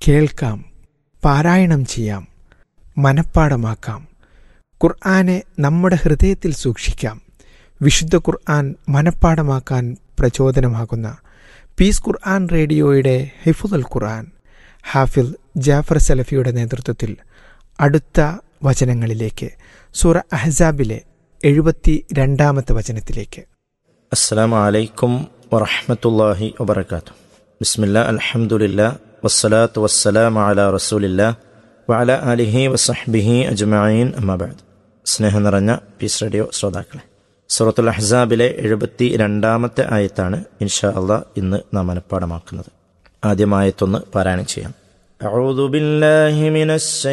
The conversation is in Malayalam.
കേൾക്കാം പാരായണം ചെയ്യാം മനഃപ്പാടമാക്കാം ഖുർആനെ നമ്മുടെ ഹൃദയത്തിൽ സൂക്ഷിക്കാം വിശുദ്ധ ഖുർആൻ മനഃപ്പാടമാക്കാൻ പ്രചോദനമാകുന്ന പീസ് ഖുർആൻ റേഡിയോയുടെ ഹിഫുദൽ ഖുർആൻ ഹാഫിൽ ജാഫർ സലഫിയുടെ നേതൃത്വത്തിൽ അടുത്ത വചനങ്ങളിലേക്ക് സൂറ അഹ്സാബിലെ എഴുപത്തി രണ്ടാമത്തെ വചനത്തിലേക്ക് അസ്സലാമു അലൈക്കും വറഹ്മത്തുള്ളാഹി വബറകാതുഹു ബിസ്മില്ലാ അൽഹംദുലില്ലാ വസ്സലാത്തു വസ്സലാമു അലാ റസൂലില്ലാ വഅല ആലിഹി വസഹ്ബിഹി അജ്മഈൻ അമ്മാ ബഅദ് സ്നേഹം നിറഞ്ഞ പീസ് റേഡിയോ ശ്രോതാക്കളെ സൂറത്തുൽ അഹ്സാബിലെ എഴുപത്തി രണ്ടാമത്തെ ആയത്താണ് ഇൻഷാ അള്ളാഹ് ഇന്ന് നാം മനഃപ്പാടമാക്കുന്നത് ആദ്യമായത്തൊന്ന് പാരായണം ചെയ്യാം أعوذ بالله من الشيطان